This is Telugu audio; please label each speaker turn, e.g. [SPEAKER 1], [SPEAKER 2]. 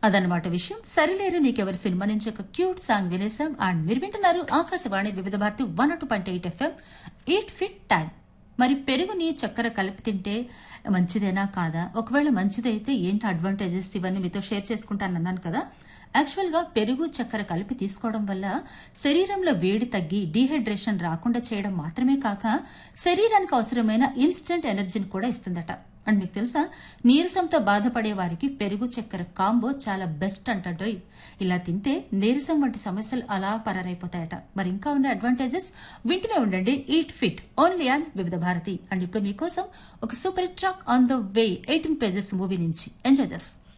[SPEAKER 1] అదనమాట విషయం సరిలేరు నీకెవరి సినిమా నుంచి ఒక క్యూట్ సాంగ్ వినేసాం అండ్ మీరు వింటున్నారు Akashvani Vividh Bharati one two point eight FM eight fit time మరి పెరుగుని చక్కెర కలిపి తింటే మంచిదేనా కాదా ఒకవేళ మంచిదైతే ఏంటి అడ్వాంటేజెస్ ఇవన్నీ మీతో షేర్ చేసుకుంటాను అన్నాను కదా యాక్చువల్ గా పెరుగు చక్కెర కలిపి తీసుకోవడం వల్ల శరీరంలో వేడి తగ్గి డీహైడ్రేషన్ రాకుండా చేయడం మాత్రమే కాక శరీరానికి అవసరమైన ఇన్స్టెంట్ ఎనర్జీని కూడా ఇస్తుందట అండ్ మీకు తెలుసా నీరసంతో బాధపడే వారికి పెరుగు చక్కెర కాంబో చాలా బెస్ట్ అంటోయ్ ఇలా తింటే నీరసం వంటి సమస్యలు అలా పరారైపోతాయట మరి ఇంకా ఉన్న అడ్వాంటేజెస్ వింటూనే ఉండండి ఈట్ ఫిట్ ఓన్లీ ఆన్ వివిధ భారతి అండ్ ఇప్పుడు మీకోసం ఒక super track on the way Eighteen Pages movie నుంచి ఎంజాయ్ దస్